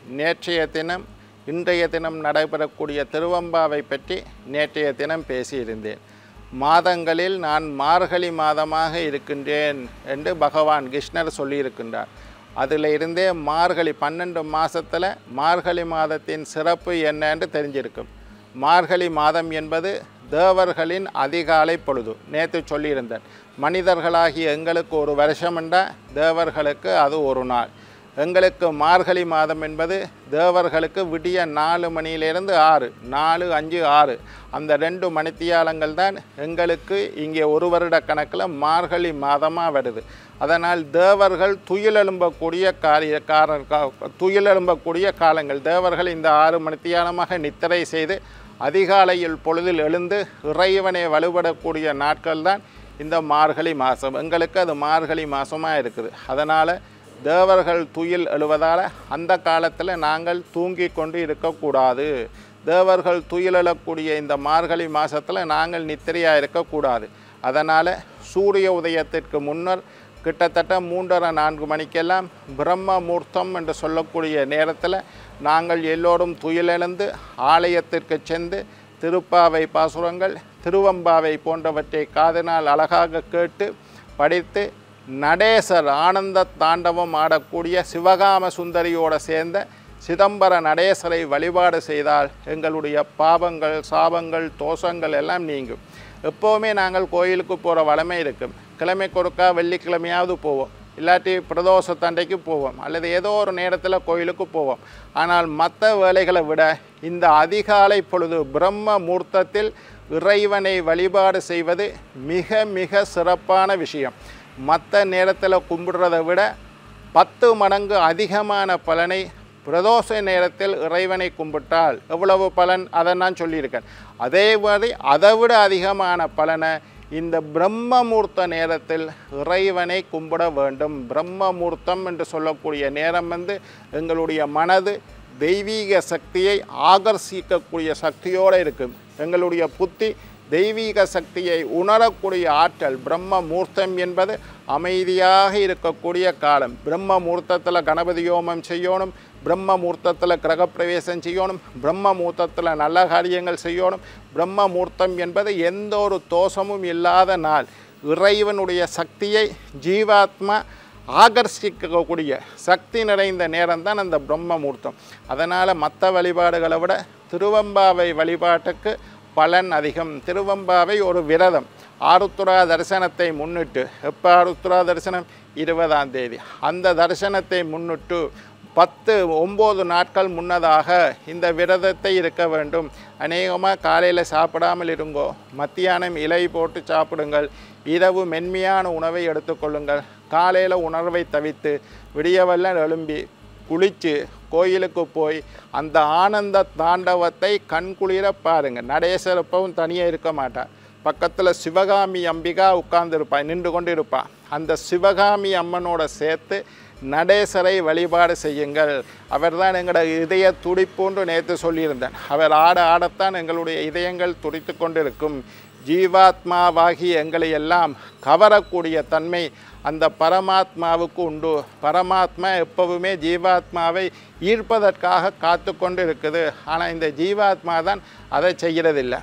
நேற்றைய தினம் இன்றைய தினம் நடைபெறக்கூடிய திருவம்பாவை பற்றி நேற்றைய தினம் பேசியிருந்தேன் மாதங்களில் நான் மார்கழி மாதமாக இருக்கின்றேன் என்று பகவான் கிருஷ்ணர் சொல்லியிருக்கின்றார் அதில் இருந்தே மார்கழி பன்னெண்டு மாதத்தில் மார்கழி மாதத்தின் சிறப்பு என்ன என்று தெரிஞ்சிருக்கும் மார்கழி மாதம் என்பது தேவர்களின் அதிகாலை பொழுது நேற்று சொல்லியிருந்தேன் மனிதர்களாகிய எங்களுக்கு ஒரு வருஷம் என்றால் தேவர்களுக்கு அது ஒரு நாள் எங்களுக்கு மார்கழி மாதம் என்பது தேவர்களுக்கு விடிய நாலு மணியிலிருந்து ஆறு நாலு அஞ்சு ஆறு அந்த ரெண்டு மணித்தியாலங்கள் தான் எங்களுக்கு இங்கே ஒரு வருட கணக்கில் மார்கழி மாதமாக வருது அதனால் தேவர்கள் துயிலெழும்பக்கூடிய காரிய கார கா- துயிலெழும்பக்கூடிய காலங்கள் தேவர்கள் இந்த ஆறு மணித்தியாலமாக நித்திரை செய்து அதிகாலையில் பொழுதில் எழுந்து இறைவனை வழிபடக்கூடிய நாட்கள் தான் இந்த மார்கழி மாதம் எங்களுக்கு அது மார்கழி மாதமாக இருக்குது அதனால் தேவர்கள் துயில் எழுவதால் அந்த காலத்தில் நாங்கள் தூங்கி கொண்டு இருக்கக்கூடாது தேவர்கள் துயில் எழக்கூடிய இந்த மார்கழி மாதத்தில் நாங்கள் நித்திரையாக இருக்கக்கூடாது அதனால் சூரிய உதயத்திற்கு முன்னர் கிட்டத்தட்ட மூன்றரை நான்கு மணிக்கெல்லாம் பிரம்ம முகூர்த்தம் என்று சொல்லக்கூடிய நேரத்தில் நாங்கள் எல்லோரும் துயிலெழுந்து ஆலயத்திற்கு சென்று திருப்பாவை பாசுரங்கள் திருவம்பாவை போன்றவற்றை காதினால் அழகாக கேட்டு படித்து நடேசர் ஆனந்த தாண்டவம் ஆடக்கூடிய சிவகாம சுந்தரியோடு சேர்ந்த சிதம்பர நடேசரை வழிபாடு செய்தால் எங்களுடைய பாவங்கள் சாபங்கள் தோஷங்கள் எல்லாம் நீங்கும் எப்போவுமே நாங்கள் கோயிலுக்கு போகிற வளமை இருக்கும் கிழமைக்கு ஒருக்கா வெள்ளிக்கிழமையாவது போவோம் இல்லாட்டி பிரதோஷ தண்டைக்கு போவோம் அல்லது ஏதோ ஒரு நேரத்தில் கோயிலுக்கு போவோம் ஆனால் மற்ற வேலைகளை விட இந்த அதிகாலை பொழுது பிரம்ம மூர்த்தத்தில் இறைவனை வழிபாடு செய்வது மிக மிக சிறப்பான விஷயம் மற்ற நேரத்தில் கும்பிடுறதை விட பத்து மடங்கு அதிகமான பலனை பிரதோஷ நேரத்தில் இறைவனை கும்பிட்டால் எவ்வளவு பலன் அதை நான் சொல்லியிருக்கேன் அதே மாதிரி அதை விட அதிகமான பலனை இந்த பிரம்மமூர்த்த நேரத்தில் இறைவனை கும்பிட வேண்டும் பிரம்மமூர்த்தம் என்று சொல்லக்கூடிய நேரம் வந்து எங்களுடைய மனது தெய்வீக சக்தியை ஆகர்ஷிக்கக்கூடிய சக்தியோடு இருக்கும் எங்களுடைய புத்தி தெய்வீக சக்தியை உணரக்கூடிய ஆற்றல் பிரம்ம மூர்த்தம் என்பது அமைதியாக இருக்கக்கூடிய காலம் பிரம்ம மூர்த்தத்தில் கணபதி யோமம் செய்யணும் பிரம்ம மூர்த்தத்தில் கிரகப்பிரவேசம் செய்யணும் பிரம்ம மூர்த்தத்தில் நல்ல காரியங்கள் செய்யணும் பிரம்ம மூர்த்தம் என்பது எந்த ஒரு தோஷமும் இல்லாத நாள் இறைவனுடைய சக்தியை ஜீவாத்மா ஆகர்ஷிக்கக்கூடிய சக்தி நிறைந்த நேரம் தான் அந்த பிரம்ம மூர்த்தம் அதனால் மற்ற வழிபாடுகளை விட திருவம்பாவை வழிபாட்டுக்கு பலன் அதிகம் திருவம்பாவை ஒரு விரதம் ஆருத்ரா தரிசனத்தை முன்னிட்டு எப்போ ஆருத்ரா தரிசனம் இருபதாம் தேதி அந்த தரிசனத்தை முன்னிட்டு பத்து ஒம்பது நாட்கள் முன்னதாக இந்த விரதத்தை இருக்க வேண்டும் அநேகமாக காலையில் சாப்பிடாமல் இருங்கோ மத்தியானம் இலை போட்டு சாப்பிடுங்கள் இரவு மென்மையான உணவை எடுத்துக்கொள்ளுங்கள் காலையில் உணர்வை தவித்து விடியவெல்லாம் எழும்பி குளித்து கோயிலுக்கு போய் அந்த ஆனந்த தாண்டவத்தை கண்குளிர பாருங்கள் நடேசர் எப்பவும் தனியாக இருக்க மாட்டார் பக்கத்தில் சிவகாமி அம்பிகா உட்கார்ந்துருப்பாள் நின்று கொண்டு இருப்பாள் அந்த சிவகாமி அம்மனோட சேர்த்து நடேசரை வழிபாடு செய்யுங்கள் அவர்தான் எங்களோட இதய துடிப்புன்று நேற்று சொல்லியிருந்தேன் அவர் ஆட ஆடத்தான் எங்களுடைய இதயங்கள் துடித்து கொண்டிருக்கும் ஜீவாத்மாவாகி எங்களை எல்லாம் கவரக்கூடிய தன்மை அந்த பரமாத்மாவுக்கு உண்டு பரமாத்மா எப்பவுமே ஜீவாத்மாவை ஈர்ப்பதற்காக காத்து கொண்டு இருக்குது ஆனால் இந்த ஜீவாத்மா தான் அதை செய்கிறதில்லை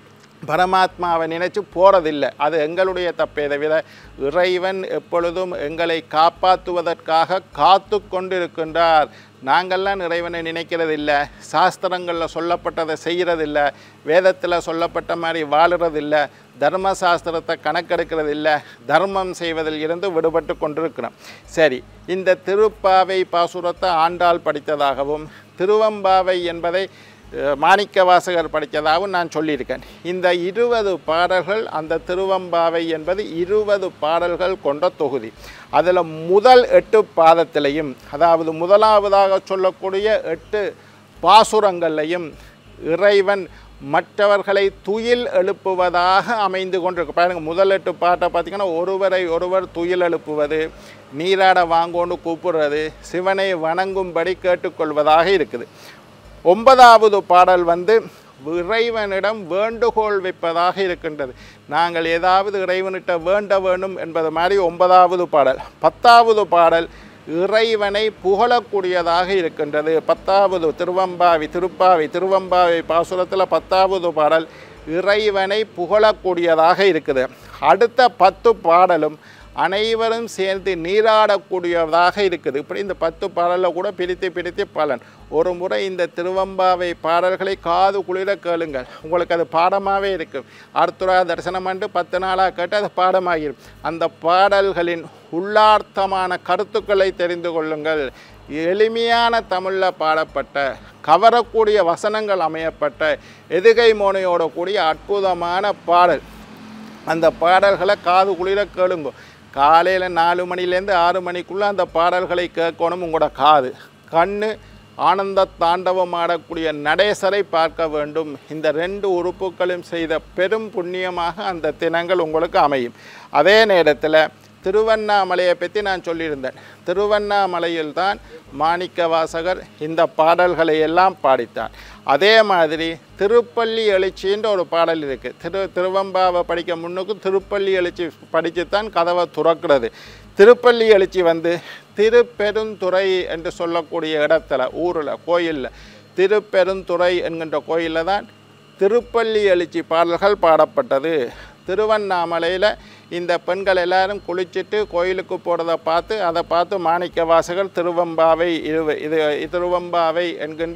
பரமாத்மாவை நினைச்சு போகிறதில்லை அது எங்களுடைய தப்பே தவிர இறைவன் எப்பொழுதும் எங்களை காப்பாற்றுவதற்காக காத்து கொண்டிருக்கின்றார் நாங்கள்லாம் இறைவனை நினைக்கிறதில்ல சாஸ்திரங்களில் சொல்லப்பட்டதை செய்கிறதில்ல வேதத்தில் சொல்லப்பட்ட மாதிரி வாழுறதில்ல தர்ம சாஸ்திரத்தை கணக்கெடுக்கிறதில்ல தர்மம் செய்வதில் இருந்து விடுபட்டு கொண்டிருக்கிறோம் சரி இந்த திருப்பாவை பாசுரத்தை ஆண்டாள் படித்ததாகவும் திருவம்பாவை என்பதை அஹ், மாணிக்க வாசகர் படித்ததாகவும் நான் சொல்லியிருக்கேன் இந்த இருபது பாடல்கள் அந்த திருவம்பாவை என்பது இருபது பாடல்கள் கொண்ட தொகுதி அதில் முதல் எட்டு பாதத்திலையும் அதாவது முதலாவதாக சொல்லக்கூடிய எட்டு பாசுரங்கள்லையும் இறைவன் மற்றவர்களை துயில் எழுப்புவதாக அமைந்து கொண்டிருக்கு பாருங்க முதல் எட்டு பாட்டை பார்த்தீங்கன்னா ஒருவரை ஒருவர் துயில் எழுப்புவது நீராட வாங்கோன்னு கூப்பிடுறது சிவனை வணங்கும்படி கேட்டுக்கொள்வதாக இருக்குது ஒன்பதாவது பாடல் வந்து இறைவனிடம் வேண்டுகோள் வைப்பதாக இருக்கின்றது நாங்கள் ஏதாவது இறைவனிட்ட வேண்ட வேணும் என்பது மாதிரி ஒன்பதாவது பாடல் பத்தாவது பாடல் இறைவனை புகழக்கூடியதாக இருக்கின்றது பத்தாவது திருவம்பாவி திருப்பாவி திருவம்பாவி பாசுரத்தில் பத்தாவது பாடல் இறைவனை புகழக்கூடியதாக இருக்குது அடுத்த பத்து பாடலும் அனைவரும் சேர்ந்து நீராடக்கூடியதாக இருக்குது இப்படி இந்த பத்து பாடலில் கூட பிரித்து பிரித்து பலன் ஒரு முறை இந்த திருவம்பாவை பாடல்களை காது குளிர கேளுங்கள் உங்களுக்கு அது பாடமாகவே இருக்கும் அர்த்துரா தரிசனம் அன்று பத்து நாளாக கேட்டு அது பாடமாகிடும் அந்த பாடல்களின் உள்ளார்த்தமான கருத்துக்களை தெரிந்து கொள்ளுங்கள் எளிமையான தமிழில் பாடப்பட்ட கவரக்கூடிய வசனங்கள் அமையப்பட்ட எதுகை மோனையோட கூடிய அற்புதமான பாடல் அந்த பாடல்களை காது குளிர கேளுங்க காலையில் நாலு மணிலேருந்து ஆறு மணிக்குள்ளே அந்த பாடல்களை கேட்கணும் உங்களோட காது கண்ணு ஆனந்த தாண்டவம் ஆடக்கூடிய நடேசரை பார்க்க வேண்டும் இந்த ரெண்டு உறுப்புகளும் செய்த பெரும் புண்ணியமாக அந்த தினங்கள் உங்களுக்கு அமையும் அதே நேரத்தில் திருவண்ணாமலையை பற்றி நான் சொல்லியிருந்தேன் திருவண்ணாமலையில் தான் மாணிக்க வாசகர் இந்த பாடல்களை எல்லாம் பாடித்தார் அதே மாதிரி திருப்பள்ளி எழுச்சின்ற ஒரு பாடல் இருக்குது திரு திருவம்பாவை படிக்க முன்னுக்கு திருப்பள்ளி எழுச்சி படித்து தான் கதவை துறக்கிறது திருப்பள்ளி எழுச்சி வந்து திருப்பெருந்துறை என்று சொல்லக்கூடிய இடத்துல ஊரில் கோயிலில் திருப்பெருந்துறை என்கின்ற கோயிலில் தான் திருப்பள்ளி எழுச்சி பாடல்கள் பாடப்பட்டது திருவண்ணாமலையில் இந்த பெண்கள் எல்லாரும் குளிச்சுட்டு கோயிலுக்கு போகிறத பார்த்து அதை பார்த்து மாணிக்க வாசகர் திருவம்பாவை இரு இது திருவம்பாவை என்கின்ற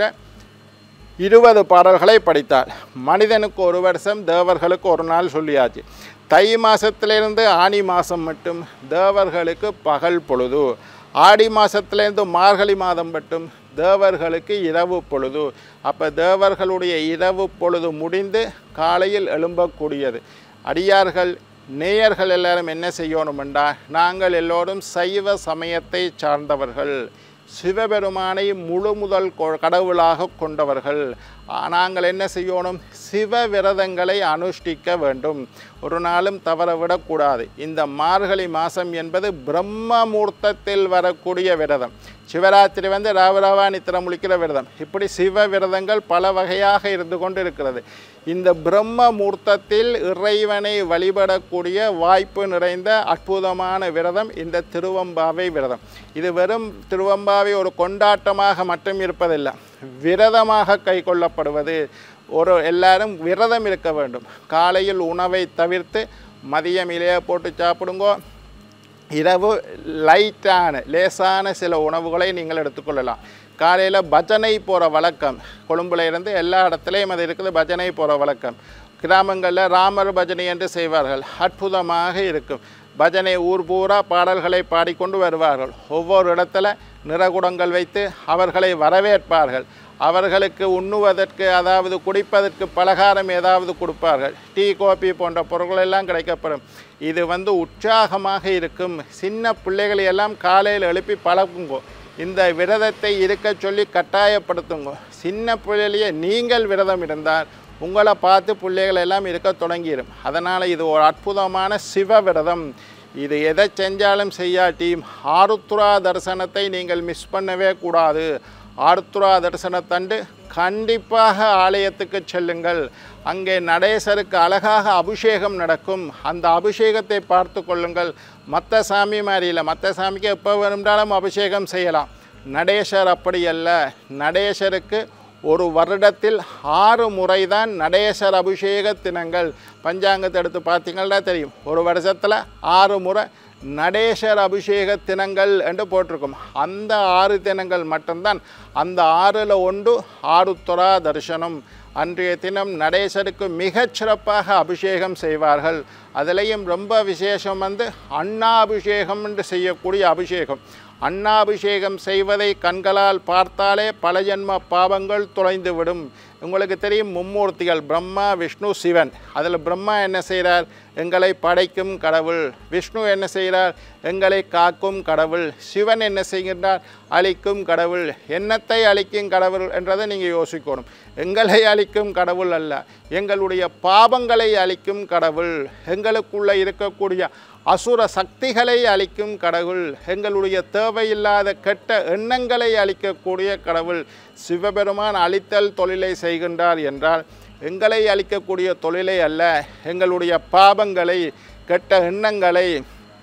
இருபது பாடல்களை படித்தார் மனிதனுக்கு ஒரு வருஷம் தேவர்களுக்கு ஒரு நாள் சொல்லியாச்சு தை மாதத்திலிருந்து ஆனி மாதம் மட்டும் தேவர்களுக்கு பகல் பொழுது ஆடி மாதத்துலேருந்து மார்கழி மாதம் மட்டும் தேவர்களுக்கு இரவு பொழுது அப்போ தேவர்களுடைய இரவு பொழுது முடிந்து காலையில் எழும்பக்கூடியது அடியார்கள் நேயர்கள் எல்லாரும் என்ன செய்யணுமெண்டா நாங்கள் எல்லோரும் சைவ சமயத்தை சார்ந்தவர்கள் சிவபெருமானை முழு முதல் கொ- கடவுளாக கொண்டவர்கள் ஆ, நாங்கள் என்ன செய்யணும் சிவ விரதங்களை அனுஷ்டிக்க வேண்டும் ஒரு நாளும் தவற விடக்கூடாது இந்த மார்கழி மாதம் என்பது பிரம்ம முகூர்த்தத்தில் வரக்கூடிய விரதம் சிவராத்திரி வந்து ராவராவா நித்திரம் முழிக்கிற விரதம் இப்படி சிவ விரதங்கள் பல வகையாக இருந்து கொண்டு இருக்கிறது இந்த பிரம்ம முகூர்த்தத்தில் இறைவனை வழிபடக்கூடிய வாய்ப்பு நிறைந்த அற்புதமான விரதம் இந்த திருவம்பாவை விரதம் இது வெறும் திருவம்பாவை ஒரு கொண்டாட்டமாக மட்டும் இருப்பதில்லை விரதமாக கை கொள்ளப்படுவது ஒரு எல்லாரும் விரதம் இருக்க வேண்டும் காலையில் உணவை தவிர்த்து மதியம் இலைய போட்டு சாப்பிடுங்கோ இரவு லைட்டான லேசான சில உணவுகளை நீங்கள் எடுத்துக்கொள்ளலாம் காலையில் பஜனை போகிற வழக்கம் கொழும்புல இருந்து எல்லா இடத்துலையும் அது இருக்குது பஜனை போகிற வழக்கம் கிராமங்களில் ராமர் பஜனை என்று செய்வார்கள் அற்புதமாக இருக்கும் பஜனை ஊர் பூரா பாடல்களை பாடிக்கொண்டு வருவார்கள் ஒவ்வொரு இடத்துல நிறகுடங்கள் வைத்து அவர்களை வரவேற்பார்கள் அவர்களுக்கு உண்ணுவதற்கு அதாவது குடிப்பதற்கு பலகாரம் ஏதாவது கொடுப்பார்கள் டீ காபி போன்ற பொருட்கள் எல்லாம் கிடைக்கப்படும் இது வந்து உற்சாகமாக இருக்கும் சின்ன பிள்ளைகளை எல்லாம் காலையில் எழுப்பி பழக்குங்கோ இந்த விரதத்தை இருக்க சொல்லி கட்டாயப்படுத்துங்க சின்ன பிள்ளையிலேயே நீங்கள் விரதம் இருந்தால் உங்களை பார்த்து பிள்ளைகள் எல்லாம் இருக்க தொடங்கிடும் அதனால் இது ஒரு அற்புதமான சிவ விரதம் இது எதை செஞ்சாலும் செய்யாட்டி ஆருத்ரா தரிசனத்தை நீங்கள் மிஸ் பண்ணவே கூடாது ஆருத்ரா தரிசனத்தண்டு கண்டிப்பாக ஆலயத்துக்கு செல்லுங்கள் அங்கே நடேசருக்கு அழகாக அபிஷேகம் நடக்கும் அந்த அபிஷேகத்தை பார்த்து கொள்ளுங்கள் மற்ற சாமி மாதிரி இல்லை மற்ற சாமிக்கு எப்போ வேணும்னாலும் அபிஷேகம் செய்யலாம் நடேசர் அப்படி அல்ல நடேசருக்கு ஒரு வருடத்தில் ஆறு முறை தான் நடேசர் அபிஷேக தினங்கள் பஞ்சாங்கத்தை எடுத்து பார்த்தீங்கன்னா தெரியும் ஒரு வருஷத்தில் ஆறு முறை நடேசர் அபிஷேக தினங்கள் என்று போட்டிருக்கும் அந்த ஆறு தினங்கள் மட்டும்தான் அந்த ஆறில் ஒன்று ஆருத்ரா தரிசனம் அன்றைய தினம் நடேசருக்கு மிகச் சிறப்பாக அபிஷேகம் செய்வார்கள் அதிலையும் ரொம்ப விசேஷம் வந்து அண்ணாபிஷேகம் என்று செய்யக்கூடிய அபிஷேகம் அண்ணாபிஷேகம் செய்வதை கண்களால் பார்த்தாலே பல ஜென்ம பாவங்கள் தொலைந்துவிடும் உங்களுக்கு தெரியும் மும்மூர்த்திகள் பிரம்மா விஷ்ணு சிவன் அதில் பிரம்மா என்ன செய்கிறார் எங்களை படைக்கும் கடவுள் விஷ்ணு என்ன செய்கிறார் எங்களை காக்கும் கடவுள் சிவன் என்ன செய்கின்றார் அழிக்கும் கடவுள் என்னத்தை அழிக்கும் கடவுள் என்றதை நீங்கள் யோசிக்கணும் எங்களை அழிக்கும் கடவுள் அல்ல எங்களுடைய பாவங்களை அழிக்கும் கடவுள் எங்களுக்குள்ளே இருக்கக்கூடிய அசுர சக்திகளை அளிக்கும் கடவுள் எங்களுடைய தேவையில்லாத கெட்ட எண்ணங்களை அளிக்கக்கூடிய கடவுள் சிவபெருமான் அழித்தல் தொழிலை செய்கின்றார் என்றால் எங்களை அளிக்கக்கூடிய தொழிலை அல்ல எங்களுடைய பாவங்களை கெட்ட எண்ணங்களை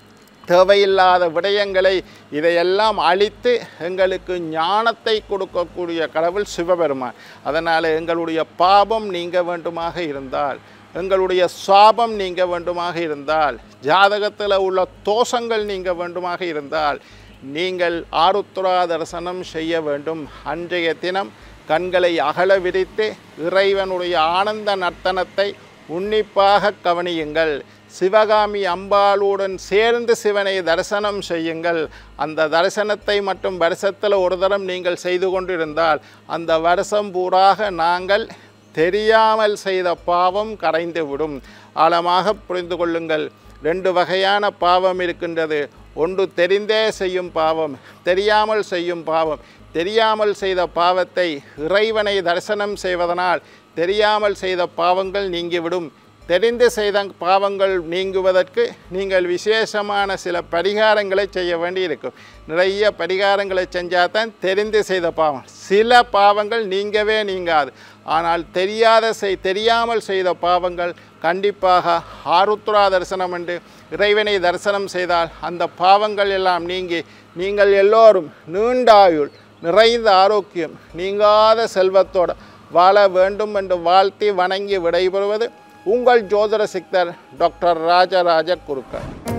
தேவையில்லாத விடயங்களை இதையெல்லாம் அழித்து எங்களுக்கு ஞானத்தை கொடுக்கக்கூடிய கடவுள் சிவபெருமான் அதனால் எங்களுடைய பாபம் நீங்க வேண்டுமாக இருந்தால் எங்களுடைய சாபம் நீங்க வேண்டுமாக இருந்தால் ஜாதகத்தில் உள்ள தோஷங்கள் நீங்க வேண்டுமாக இருந்தால் நீங்கள் ஆருத்ரா தரிசனம் செய்ய வேண்டும் அன்றைய தினம் கண்களை அகல விரித்து இறைவனுடைய ஆனந்த நர்த்தனத்தை உன்னிப்பாக கவனியுங்கள் சிவகாமி அம்பாளுடன் சேர்ந்து சிவனை தரிசனம் செய்யுங்கள் அந்த தரிசனத்தை மட்டும் வருஷத்தில் ஒரு தரம் நீங்கள் செய்து கொண்டிருந்தால் அந்த வருஷம் பூராக நாங்கள் தெரியாமல் செய்த பாவம் கரைந்து விடும் ஆழமாக புரிந்து கொள்ளுங்கள் ரெண்டு வகையான பாவம் இருக்கின்றது ஒன்று தெரிந்தே செய்யும் பாவம் தெரியாமல் செய்யும் பாவம் தெரியாமல் செய்த பாவத்தை இறைவனை தரிசனம் செய்வதனால் தெரியாமல் செய்த பாவங்கள் நீங்கிவிடும் தெரிந்து செய்த பாவங்கள் நீங்குவதற்கு நீங்கள் விசேஷமான சில பரிகாரங்களை செய்ய வேண்டியிருக்கும் நிறைய பரிகாரங்களை செஞ்சால் தான் தெரிந்து செய்த பாவம் சில பாவங்கள் நீங்கவே நீங்காது ஆனால் தெரியாத செய் தெரியாமல் செய்த பாவங்கள் கண்டிப்பாக ஆருத்ரா தரிசனம் என்று இறைவனை தரிசனம் செய்தால் அந்த பாவங்கள் எல்லாம் நீங்கி நீங்கள் எல்லோரும் நீண்டாயுள் நிறைந்த ஆரோக்கியம் நீங்காத செல்வத்தோட வாழ வேண்டும் என்று வாழ்த்தி வணங்கி விடைபெறுவது உங்கள் ஜோதிட சித்தர் டாக்டர் ராஜராஜ குருக்கள்